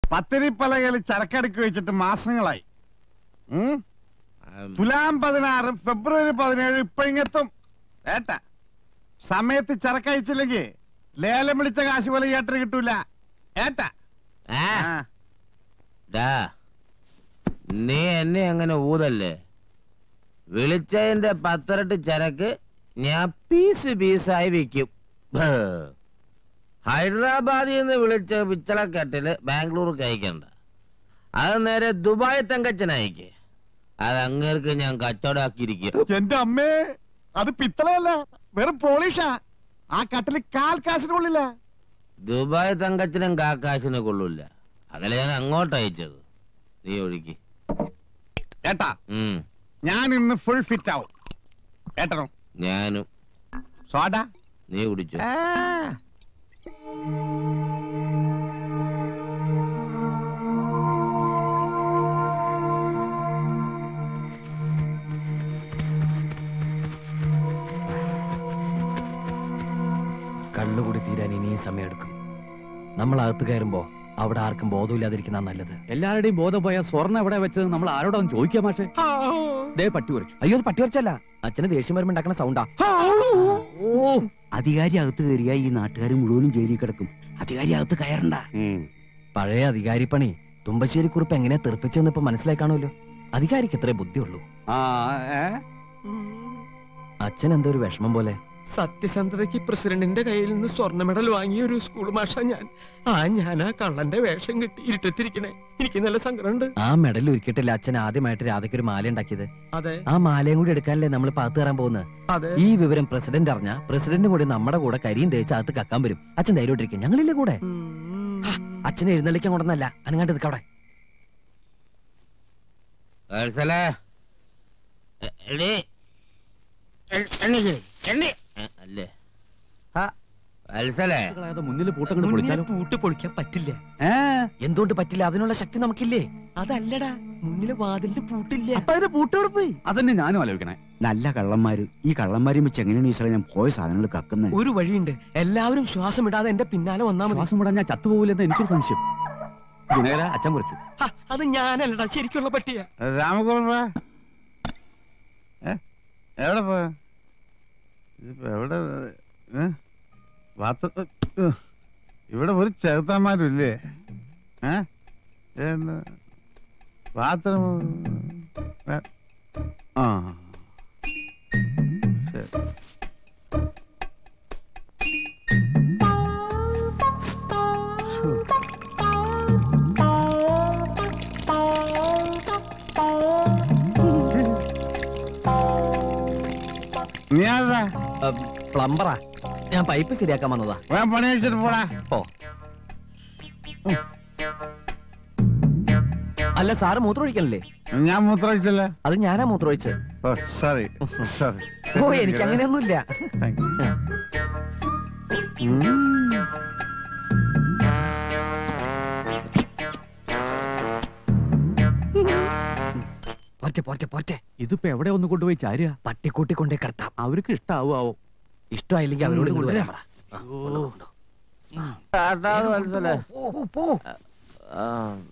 പത്തിരിപ്പലകയിൽ ചരക്കടുക്കി വെച്ചിട്ട് മാസങ്ങളായി ഉം? തുലാം പതിനാറ് ഫെബ്രുവരി പതിനേഴ് ഇപ്പഴിങ്ങെത്തും ഏട്ടാ സമയത്ത് ചരക്കയച്ചില്ലെങ്കിൽ ലേലം വിളിച്ച കാശ് പോലെ ഏട്ടന് കിട്ടൂല ഏട്ടാ ആ, ആ. ഡാ, നീ എന്നെ അങ്ങനെ ഊതല്ലേ വിളിച്ചതിന്റെ പത്തരട്ട് ചരക്ക് ഞാൻ പീസ് പീസായി വിൽക്കും ഭേ. ഹൈദരാബാദിൽ നിന്ന് വിളിച്ച പിച്ചളക്കെട്ടില് ബാംഗ്ലൂർക്ക് അയക്കണ്ട അത് നേരെ ദുബായ് തങ്കച്ചൻ അയക്ക് അത് അങ്ങേർക്ക് ഞാൻ കച്ചവടാക്കിയിരിക്കും എന്റെ അമ്മേ അത് പിത്തളയല്ല വെറും പോളിഷാ ആ കട്ടില് കാൽ കാശിനുള്ളില്ല ദുബായ് തങ്കച്ചനും കാക്കാശിനെ കൊള്ളൂല അതല്ല ഞാൻ അങ്ങോട്ട് അയച്ചത് നീ ഒഴുക്കി ഏട്ടാ ഉം ഞാൻ ഇന്ന് ഫുൾ ഫിറ്റ് ആവും ഏട്ടനോ ഞാനും സോഡ നീ കുടിച്ചു ആ. കണ്ണുകൂടി തീരാൻ ഇനിയും സമയമെടുക്കും നമ്മൾ അകത്ത് കയറുമ്പോ അവിടെ ആർക്കും ബോധമില്ലാതിരിക്കുന്ന നല്ലത് എല്ലാവരുടെയും ബോധം പോയ സ്വർണ്ണം എവിടെ വെച്ചത് നമ്മൾ ആരോടൊന്നും ചോദിക്കാം മാഷെ ദേ പട്ടി കുറച്ചു അയ്യോ അത് പട്ടി വരച്ചല്ല അച്ഛന് ദേഷ്യം വരുമ്പോ ഉണ്ടാക്കണ സൗണ്ടാ അധികാരി അകത്ത് കയറിയ ഈ നാട്ടുകാർ മുഴുവനും ജയിലിൽ കിടക്കും അധികാരി അകത്ത് കയറണ്ട പഴയ അധികാരിപ്പണി തുമ്പശ്ശേരി കുറിപ്പ് എങ്ങനെയാ തെറിപ്പിച്ചെന്ന് ഇപ്പൊ മനസ്സിലായി കാണുമല്ലോ അധികാരിക്ക് എത്രേ ബുദ്ധിയുള്ളൂ അച്ഛൻ എന്തോ ഒരു വിഷമം പോലെ സത്യസന്ധതയ്ക്ക് പ്രസിഡന്റിന്റെ കയ്യിൽ നിന്ന് സ്വർണ്ണ മെഡൽ വാങ്ങിയ ഒരു സ്കൂൾ മാഷ ഞാൻ ആ ഞാൻ ആ കള്ളന്റെ വേഷം കിട്ടി ഇരുട്ടത്തിരിക്കണേ എനിക്ക് നല്ല സങ്കടമുണ്ട് ആ മെഡൽ ഒരുക്കിയിട്ടില്ല അച്ഛൻ ആദ്യമായിട്ട് രാധയ്ക്ക് ഒരു മാല ഉണ്ടാക്കിയത് അതെ ആ മാലയും കൂടി എടുക്കാനല്ലേ നമ്മൾ പാത്ത് കയറാൻ പോകുന്നത് അതെ ഈ വിവരം പ്രസിഡന്റ് അറിഞ്ഞ പ്രസിഡന്റ് കൂടി നമ്മുടെ കൂടെ കരിയും തേച്ച് അകത്ത് കക്കാൻ വരും അച്ഛൻ ധൈര്യമായിട്ടിരിക്കും ഞങ്ങളില്ലേ കൂടെ അച്ഛനെ എഴുന്നള്ളിക്കാൻ കൊണ്ടല്ല അനങ്ങാണ്ട് നിൽക്കവിടെ വത്സലേ എ- എടീ. എ- എണീക്ക്. എണീ. എ, അല്ലേ ഹ, വത്സലേ മുന്നിൽ പൂട്ടങ്ങട് പൊളിച്ചാലോ പൂട്ട് പൊളിക്കാൻ പറ്റില്ല എന്തുകൊണ്ട് പറ്റില്ല അതിനുള്ള ശക്തി നമുക്കില്ലേ അതല്ലടാ മുന്നിലെ വാതിലിന് പൂട്ടില്ല അപ്പൊ അതിന് പൂട്ടോട് പോയി അതന്നെ ഞാനും ആലോചിക്കണേ നല്ല കള്ളന്മാര് ഈ കള്ളന്മാരും വെച്ച് എങ്ങനെയാണ് ഈശ്വര ഞാൻ പോയ സാധനങ്ങൾ കക്കുന്നത് ഒരു വഴിയുണ്ട് എല്ലാവരും ശ്വാസം ഇടാതെ എന്റെ പിന്നാലെ വന്നാ മതി ശ്വാസം വിടാൻ ഞാൻ ചത്തുപോകില്ലെന്ന് എനിക്കൊരു സംശയം ദിനകര അച്ഛൻ കുറച്ചു ഹ, അത് ഞാനല്ലടാ ശരിക്കുള്ള പട്ടിയ രാമകുമാർ ഏ എവിടെ പോയ ഇതിപ്പോ എവിടെ ഏ? ബാത്റൂ- ഏ, ഇവിടെ ഒരു ചെറുത്തന്മാരില്ലേ ഏ എന്ന് ബാത്റൂം ഏ, ആ ശരി ശ്ശോ. നീ ആരാ പ്ലംബറാ ഞാൻ പൈപ്പ് ശരിയാക്കാൻ വന്നതാ വേഗം പണി വെച്ചിട്ട് പോടാ ഓ അല്ല സാറ് മൂത്രമൊഴിക്കണല്ലേ ഞാൻ മൂത്രമൊഴിച്ചില്ല അത് ഞാനാ മൂത്രമൊഴിച്ചത് ഓ സോറി സോറി ഓ എനിക്ക് അങ്ങനെയൊന്നുമില്ല താങ്ക് യു ആ. പോറ്റെ പോറ്റെ പോറ്റെ ഇതിപ്പോ എവിടെ ഒന്ന് കൊണ്ടുപോയി ചാരുക പട്ടിക്കൂട്ടി കൊണ്ടേ കിടത്താം അവർക്ക് ഇഷ്ടാവോ ഇഷ്ടമായില്ലെങ്കിൽ അവരോട് ഇങ്ങോട്ട് വരാൻ പറ. ആ, കാട്ടാതെ വത്സലേ ആ,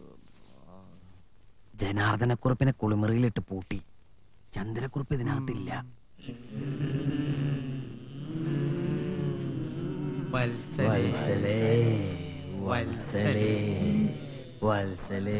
ജനാർദ്ദനക്കുറിപ്പിനെ കുളിമുറിയിലിട്ട് പൂട്ടി ചന്ദ്രക്കുറിപ്പ് ഇതിനകത്തില്ല വത്സലേ വത്സലേ വത്സലേ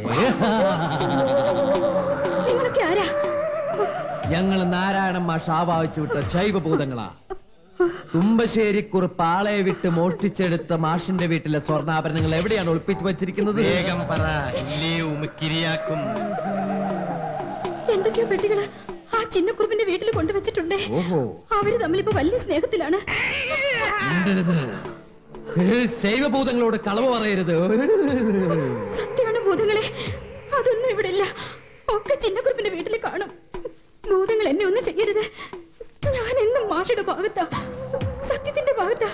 നിങ്ങളൊക്കെ ആരാ ഞങ്ങൾ നാരായണൻ മാഷ് ആവാഹിച്ചു വിട്ട ശൈവഭൂതങ്ങളാ തുമ്പശ്ശേരി കുറിപ്പ് ആളെ വിട്ട് മോഷ്ടിച്ചെടുത്ത മാഷിന്റെ വീട്ടിലെ സ്വർണ്ണാഭരണങ്ങൾ എവിടെയാണ് ഒളിപ്പിച്ചു വെച്ചിരിക്കുന്നത് വേഗം പറ ഇല്ലേ ഉമിക്കിരിയാക്കും എന്തൊക്കെയോ പെട്ടികള് ആ ചിന്നക്കുറുപ്പിന്റെ വീട്ടിൽ കൊണ്ടുവച്ചിട്ടുണ്ടേ ഓഹോ അവര് തമ്മിലിപ്പോ വലിയ സ്നേഹത്തിലാണ് മിണ്ടരുത്. ഏ, ശൈവഭൂതങ്ങളോട് കളവ് പറയരുത് സത്യമാണ് ഭൂതങ്ങളെ അതൊന്നും ഇവിടെ ഇല്ല ഒക്കെ ചിന്നക്കുറുപ്പിന്റെ വീട്ടിൽ കാണും ഭൂതങ്ങൾ എന്നെ ഒന്നും ചെയ്യരുത് ഞാൻ എന്നും മാഷയുടെ ഭാഗത്താ സത്യത്തിന്റെ ഭാഗത്താ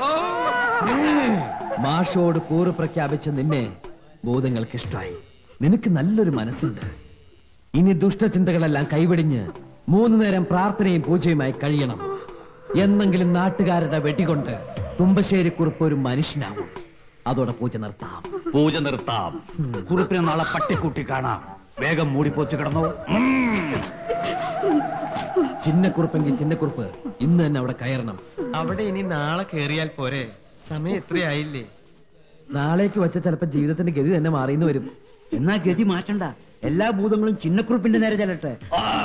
മാഷോട് കൂറ് പ്രഖ്യാപിച്ച നിന്നെ ഭൂതങ്ങൾക്ക് ഇഷ്ടമായി നിനക്ക് നല്ലൊരു മനസ്സുണ്ട് ഇനി ദുഷ്ടചിന്തകളെല്ലാം കൈവെടിഞ്ഞ് മൂന്നു നേരം പ്രാർത്ഥനയും പൂജയുമായി കഴിയണം എന്നെങ്കിലും നാട്ടുകാരുടെ വെടികൊണ്ട് തുമ്പശ്ശേരി കുറിപ്പ് ഒരു മനുഷ്യനാവും അതോടെ പൂജ നിർത്താം പൂജ നിർത്താം കുറിപ്പിനെ നാളെ പട്ടിക്കൂട്ടി കാണാം വേഗം മൂടിപ്പോച്ച് കിടന്നോ ചിന്നക്കുറുപ്പെങ്കിൽ ചിന്നക്കുറുപ്പ് ഇന്ന് തന്നെ അവിടെ കയറണം അവിടെ ഇനി നാളെ കേറിയാൽ പോരെ സമയം എത്രയായില്ലേ നാളേക്ക് വെച്ച ചിലപ്പോ ജീവിതത്തിന്റെ ഗതി തന്നെ മാറിയെന്ന് വരും എന്നാ ഗതി മാറ്റണ്ട എല്ലാ ഭൂതങ്ങളും ചിന്നക്കുറിപ്പിന്റെ നേരെ ചെല്ലട്ടെ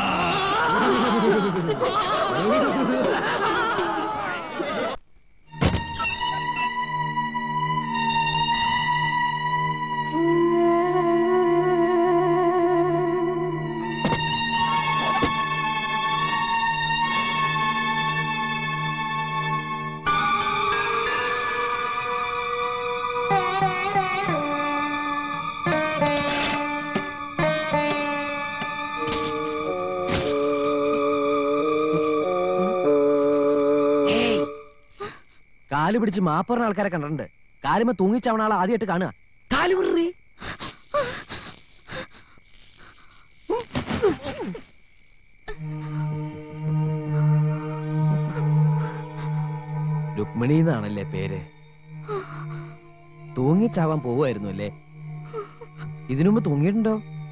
കാല് പിടിച്ച് മാപ്പറിന ആൾക്കാരെ കണ്ടിട്ടുണ്ട് കാലുമ തൂങ്ങിച്ചവണ ആളെ ആദ്യമായിട്ട് കാണുക കാല് വിടറി രുക്മിണി എന്നാണല്ലേ പേര് തൂങ്ങിച്ചാവാൻ പോവുമായിരുന്നു അല്ലേ ഇതിനുമുമ്പ് തൂങ്ങിയിട്ടുണ്ടോ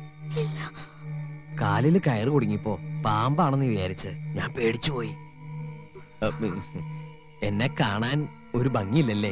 കാലിൽ കയറ് കുടുങ്ങിപ്പോ പാമ്പാണെന്ന് വിചാരിച്ച് ഞാൻ പേടിച്ചു പോയി അഹ് എന്നെ കാണാൻ ഒരു ഭംഗിയില്ലല്ലേ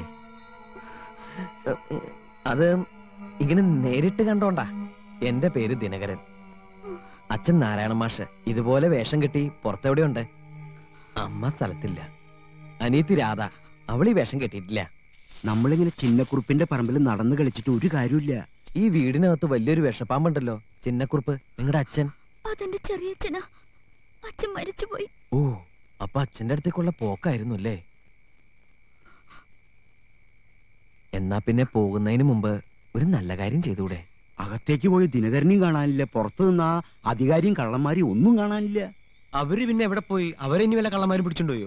അത് ഇങ്ങനെ നേരിട്ട് കണ്ടോണ്ടാ എന്റെ പേര് ദിനകരൻ അച്ഛൻ നാരായണ മാഷ് ഇതുപോലെ വേഷം കെട്ടി പുറത്തെവിടെയുണ്ട് അമ്മ സ്ഥലത്തില്ല അനിയത്തി രാധ അവൾ ഈ വേഷം കെട്ടിയിട്ടില്ല നമ്മളിങ്ങനെ ചിന്നക്കുറിപ്പിന്റെ പറമ്പിൽ നടന്നു കളിച്ചിട്ട് ഒരു കാര്യമില്ല ഈ വീടിനകത്ത് വലിയൊരു വിഷപ്പാമ്പുണ്ടല്ലോ ചിന്നക്കുറുപ്പ് നിങ്ങളുടെ അച്ഛൻ അതെന്റെ ചെറിയച്ഛനാ അച്ഛൻ മരിച്ചുപോയി ഓ അപ്പൊ അച്ഛന്റെ അടുത്തേക്കുള്ള പോക്കായിരുന്നു അല്ലേ എന്നാ പിന്നെ പോകുന്നതിന് മുമ്പ് ഒരു നല്ല കാര്യം ചെയ്തൂടെ അകത്തേക്ക് പോയി ദിനകരനെയും കാണാനില്ല പുറത്തു നിന്നാ അധികാരിയും കള്ളന്മാരെയും ഒന്നും കാണാനില്ല അവര് പിന്നെ എവിടെ പോയി അവരെ ഇനി വല്ല കള്ളന്മാരും പിടിച്ചോണ്ടോയോ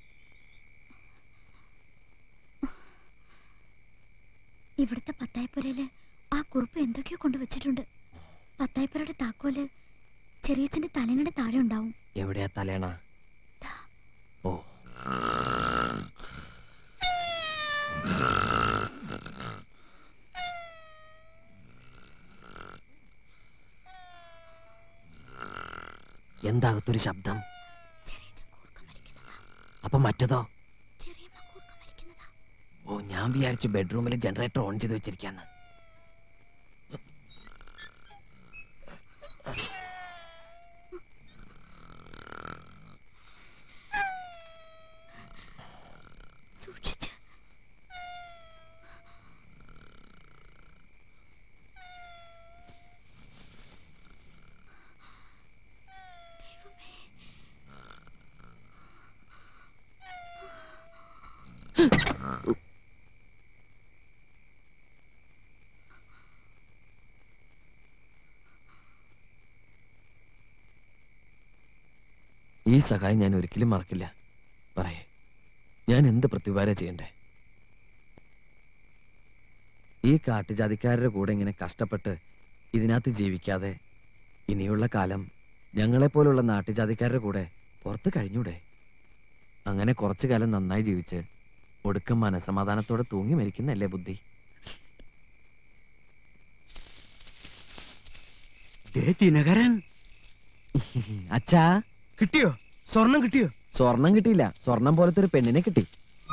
ഇവിടുത്തെ പത്തായപ്പുരയില് ആ കുറിപ്പ് എന്തൊക്കെയോ കൊണ്ടുവച്ചിട്ടുണ്ട് പത്തായപ്പുരയുടെ താക്കോല് ചെറിയച്ഛന്റെ തലങ്ങടെ താഴെ ഉണ്ടാവും എവിടെയാ തലേണ ഓ എന്താകത്തൊരു ശബ്ദം ചെറിയച്ഛൻ കൂർക്കം വലിക്കുന്നതാ അപ്പൊ മറ്റതോ ചെറിയമ്മ കൂർക്കം വലിക്കുന്നതാ ഓ ഞാൻ വിചാരിച്ചു ബെഡ്റൂമിൽ ജനറേറ്റർ ഓൺ ചെയ്ത് വെച്ചിരിക്കാന്ന് സൂക്ഷിച്ച് ദൈവമേ ഈ സഹായം ഞാൻ ഒരിക്കലും മറക്കില്ല പറയേ ഞാൻ എന്ത് പ്രത്യുപകാരം ചെയ്യണ്ടേ ഈ കാട്ടുജാതിക്കാരുടെ കൂടെ ഇങ്ങനെ കഷ്ടപ്പെട്ട് ഇതിനകത്ത് ജീവിക്കാതെ ഇനിയുള്ള കാലം ഞങ്ങളെപ്പോലുള്ള നാട്ടുജാതിക്കാരുടെ കൂടെ പുറത്ത് കഴിഞ്ഞൂടെ അങ്ങനെ കുറച്ചു കാലം നന്നായി ജീവിച്ച് ഒടുക്കം മനസമാധാനത്തോടെ തൂങ്ങി മരിക്കുന്നല്ലേ ബുദ്ധി ദേ ദിനകരൻ അച്ഛാ കിട്ടിയോ സ്വർണം കിട്ടിയോ സ്വർണം കിട്ടിയില്ല സ്വർണം പോലത്തെ ഒരു പെണ്ണിനെ കിട്ടി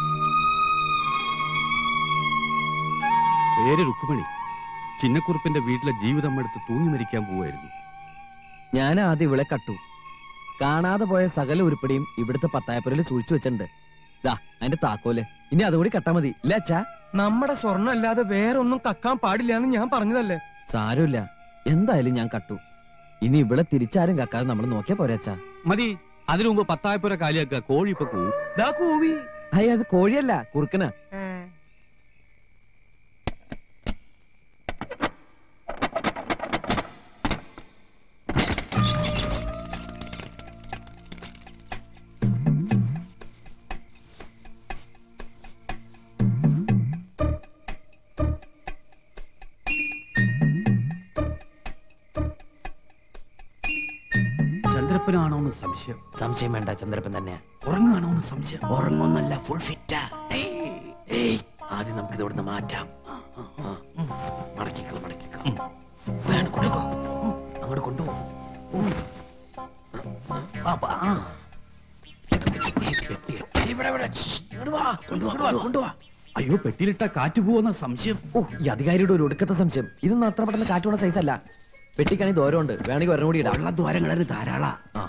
പേര് രുക്കുമണി ചിന്നക്കുറുപ്പിന്റെ വീട്ടിലെ ജീവിതം എടുത്ത് തൂങ്ങി മരിക്കാൻ പോവായിരുന്നു ഞാൻ ആദ്യം ഇവളെ കട്ടു കാണാതെ പോയ സകല ഉരുപ്പടിയും ഇവിടുത്തെ പത്തായപ്പുരയിൽ സൂക്ഷിച്ചു വെച്ചിട്ടുണ്ട് ദാ അതിന്റെ താക്കോല് ഇനി അതുകൂടി കട്ടാ മതി ഇല്ല അച്ഛാ നമ്മുടെ സ്വർണ്ണം അല്ലാതെ വേറെ ഒന്നും കക്കാൻ പാടില്ല എന്ന് ഞാൻ പറഞ്ഞതല്ലേ സാരമില്ല എന്തായാലും ഞാൻ കട്ടു ഇനി ഇവിടെ തിരിച്ചാരും കക്കാതെ നമ്മൾ നോക്കിയാ പോരെ അച്ഛാ മതി അതിനു മുമ്പ് പത്തായപ്പുര കാലിയാക്കുക കോഴി ഇപ്പൊ പോവും ദാ കൂവി അയ്യ അത് കോഴിയല്ല കുറുക്കനാ ചന്ദ്രപ്പനാണോന്ന് സംശയം സംശയം വേണ്ട ചന്ദ്രപ്പൻ തന്നെയാ ഉറങ്ങുകയാണോന്ന് സംശയം ഉറങ്ങുന്നല്ല ഫുൾ ഫിറ്റാ ഏയ് ആദ്യം നമുക്ക് ഇവിടുന്ന് മാറ്റാം ആ. വേണം കൊണ്ടുപോ ഉം, അങ്ങോട്ട് കൊണ്ടുപോ ഉം. ആ, പ- ആ. ഇവിടെ, ഇവിടെ. ശ്ശ്, ഇങ്ങോട്ട് വാ, ഇങ്ങോട്ട് വാ, കൊണ്ടുവാ അയ്യോ പെട്ടിയിലിട്ട കാറ്റ് പോവുന്ന സംശയം ഓ ഈ അധികാരിയുടെ ഒരു ഒടുക്കത്തെ സംശയം ഇതൊന്നും അത്ര പെട്ടെന്ന് കാറ്റുള്ള സൈസ് അല്ല പെട്ടിക്കാണെങ്കിൽ ദൂരമുണ്ട് വേണമെങ്കിൽ ഒരെണ്ണം കൂടി ഇടാം ഉള്ള ദ്വാരങ്ങളിൽ ധാരാളാ ആ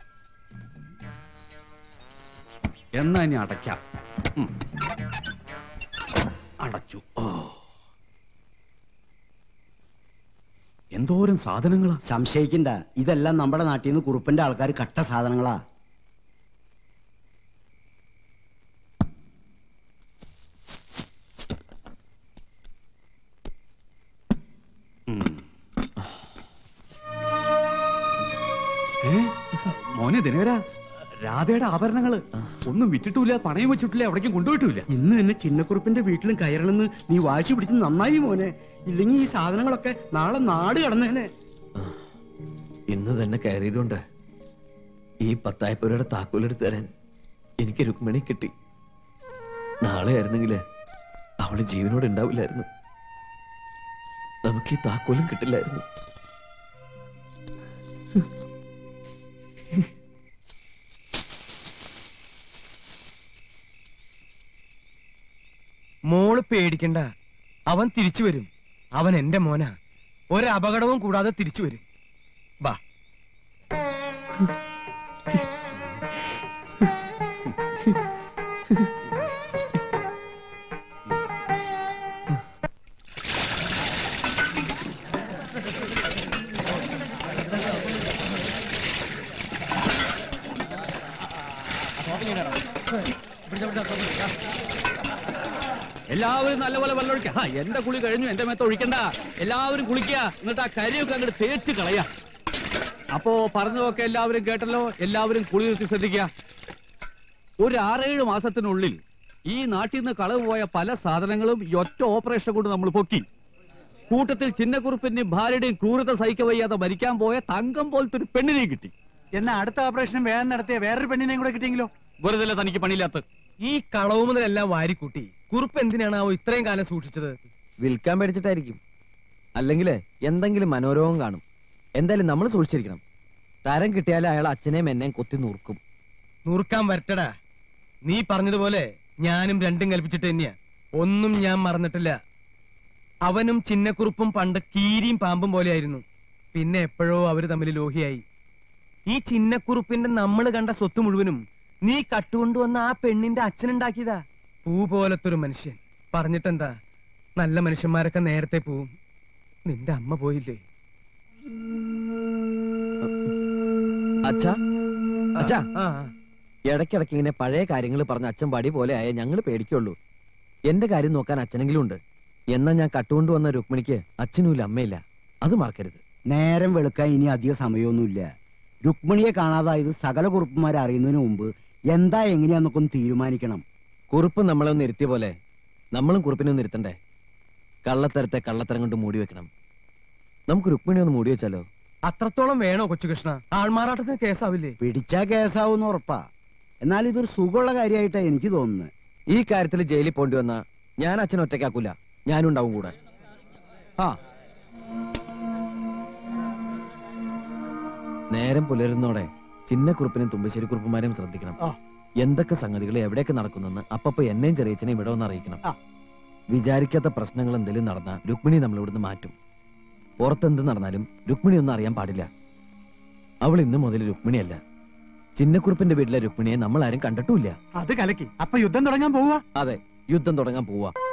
എന്നാ ഇനി അടയ്ക്കാം ഉം. അടച്ചു ഓ എന്തോരം സാധനങ്ങളാ സംശയിക്കണ്ട ഇതെല്ലാം നമ്മുടെ നാട്ടിൽ നിന്ന് കുറുപ്പിന്റെ ആൾക്കാർ കട്ട സാധനങ്ങളാ ഏ? മോനെ ദിനകര രാധയുടെ ആഭരണങ്ങള് ഒന്നും വിറ്റിട്ടില്ല പണയം വെച്ചിട്ടില്ല എവിടേക്കും കൊണ്ടുപോയിട്ടില്ല ഇന്ന് തന്നെ ചിന്നക്കുറുപ്പിന്റെ വീട്ടിലും കയറണമെന്ന് നീ വാശി പിടിച്ച് നന്നായി മോനെ ഇല്ലെങ്കിൽ ഈ സാധനങ്ങളൊക്കെ നാളെ നാട് കടന്നേനെ ഇന്ന് തന്നെ കയറിയതുകൊണ്ട് ഈ പത്തായപ്പുരയുടെ താക്കോലെടുത്ത് തരാൻ എനിക്ക് രുക്മിണി കിട്ടി നാളെ ആയിരുന്നെങ്കിൽ അവള് ജീവനോട് ഉണ്ടാവില്ലായിരുന്നു നമുക്ക് ഈ താക്കോലും കിട്ടില്ലായിരുന്നു മോള് പേടിക്കണ്ട അവൻ തിരിച്ചു വരും അവൻ എന്റെ മോനാ ഒരപകടവും കൂടാതെ തിരിച്ചു വരും ബാ എല്ലാവരും നല്ലപോലെ വെള്ളം ഒഴിക്കുക ആ, എന്റെ കുളി കഴിഞ്ഞു എന്റെ മേത്ത് ഒഴിക്കണ്ട എല്ലാവരും കുളിക്കുക എന്നിട്ട് ആ കരിയൊക്കെ അങ്ങോട്ട് തേച്ച് കളയാ അപ്പോ പറഞ്ഞതൊക്കെ എല്ലാവരും കേട്ടല്ലോ എല്ലാവരും കുളി നിർത്തി ശ്രദ്ധിക്കുക ഒരു ആറേഴ് മാസത്തിനുള്ളിൽ ഈ നാട്ടിൽ നിന്ന് കളവ് പോയ പല സാധനങ്ങളും ഈ ഒറ്റ ഓപ്പറേഷൻ കൊണ്ട് നമ്മൾ പൊക്കി കൂട്ടത്തിൽ ചിന്നക്കുറുപ്പിന്റെയും ഭാര്യയുടെയും ക്രൂരത സഹിക്ക വയ്യാതെ മരിക്കാൻ പോയ തങ്കം പോലത്തെ ഒരു പെണ്ണിനെയും കിട്ടി എന്നാ അടുത്ത ഓപ്പറേഷൻ വേഗം നടത്തിയ വേറൊരു പെണ്ണിനെയും കൂടെ കിട്ടിയെങ്കിലോ വെറുതെ തനിക്ക് പണിയില്ലാത്ത ഈ കളവ് മുതലെല്ലാം വാരിക്കൂട്ടി കുറുപ്പ് എന്തിനാണ് അവ ഇത്രയും കാലം സൂക്ഷിച്ചത് വിൽക്കാൻ പേടിച്ചിട്ടായിരിക്കും അല്ലെങ്കിൽ എന്തെങ്കിലും മനോരോഗം കാണും എന്തായാലും നമ്മൾ സൂക്ഷിച്ചിരിക്കണം തരം കിട്ടിയാൽ അയാൾ അച്ഛനെയും എന്നെയും കൊത്തി നൂർക്കും നൂർക്കാൻ വരട്ടടാ നീ പറഞ്ഞതുപോലെ ഞാനും രണ്ടും കൽപ്പിച്ചിട്ട് തന്നെയാ ഒന്നും ഞാൻ മറന്നിട്ടില്ല അവനും ചിന്നക്കുറുപ്പും പണ്ട് കീരിയും പാമ്പും പോലെയായിരുന്നു പിന്നെ എപ്പോഴോ അവര് തമ്മിൽ ലോഹിയായി ഈ ചിന്നക്കുറുപ്പിന്റെ നമ്മൾ കണ്ട സ്വത്ത് മുഴുവനും നീ കട്ടുകൊണ്ടുവന്ന ആ പെണ്ണിന്റെ അച്ഛനുണ്ടാക്കിയതാ പൂ പോലത്തൊരു മനുഷ്യൻ പറഞ്ഞിട്ടെന്താ നല്ല മനുഷ്യന്മാരൊക്കെ നേരത്തെ പോവും നിന്റെ അമ്മ പോയില്ലേ അച്ഛാ അച്ഛാ ആ ആ. ഇടയ്ക്കിടയ്ക്ക് ഇങ്ങനെ പഴയ കാര്യങ്ങൾ പറഞ്ഞ അച്ഛൻ പടി പോലെ ആയ ഞങ്ങൾ പേടിക്കുള്ളൂ എന്റെ കാര്യം നോക്കാൻ അച്ഛനെങ്കിലും ഉണ്ട് എന്നാ ഞാൻ കട്ടുകൊണ്ട് വന്ന രുക്മിണിക്ക് അച്ഛനുമില്ല അമ്മയില്ല അത് മറക്കരുത് നേരം വെളുക്കാൻ ഇനി അധിക സമയമൊന്നുമില്ല രുക്മിണിയെ കാണാതായത് സകല കുറുപ്പന്മാരെ അറിയുന്നതിന് മുമ്പ് എന്താ എങ്ങനെയാന്നൊക്കെ ഒന്ന് തീരുമാനിക്കണം കുറുപ്പ് നമ്മളെ ഒന്ന് ഇരുത്തിയ പോലെ നമ്മളും കുറുപ്പിനെ ഒന്ന് ഇരുത്തണ്ടേ കള്ളത്തരത്തെ കള്ളത്തരം കൊണ്ട് മൂടി വെക്കണം നമുക്ക് രുക്മിണി ഒന്ന് മൂടി വെച്ചാലോ അത്രത്തോളം വേണോ കൊച്ചുകൃഷ്ണ ആൾമാറാട്ടത്തിന് കേസാവില്ലേ പിടിച്ചാ കേസാവൂന്ന് ഉറപ്പാ എന്നാൽ ഇതൊരു സുഖമുള്ള കാര്യമായിട്ടാ എനിക്ക് തോന്നുന്നത് ഈ കാര്യത്തിൽ ജയിലിൽ പോണ്ടി വന്ന ഞാൻ അച്ഛൻ ഒറ്റയ്ക്കാക്കൂല ഞാനും ഉണ്ടാവും കൂടെ ആ നേരം പുലരുന്നോടെ ചിന്നക്കുറുപ്പിനും തുമ്പശ്ശേരി കുറുപ്പന്മാരെയും ശ്രദ്ധിക്കണം ആ. എന്തൊക്കെ സംഗതികൾ എവിടെയൊക്കെ നടക്കുന്നെന്ന് അപ്പപ്പോ എന്നെയും ചെറിയച്ഛനെയും ഇവിടെ ഒന്ന് അറിയിക്കണം ആ. വിചാരിക്കാത്ത പ്രശ്നങ്ങൾ എന്തെങ്കിലും നടന്നാൽ രുക്മിണി നമ്മൾ ഇവിടുന്ന് മാറ്റും പുറത്തെന്ത് നടന്നാലും രുക്മിണി ഒന്നും അറിയാൻ പാടില്ല അവൾ ഇന്ന് മുതൽ രുക്മിണിയല്ല ചിന്നക്കുറുപ്പിന്റെ വീട്ടിലെ രുക്മിണിയെ നമ്മൾ ആരും കണ്ടിട്ടുമില്ല അത് കലക്കി അപ്പൊ യുദ്ധം തുടങ്ങാൻ പോവുക അതെ യുദ്ധം തുടങ്ങാൻ പോവാ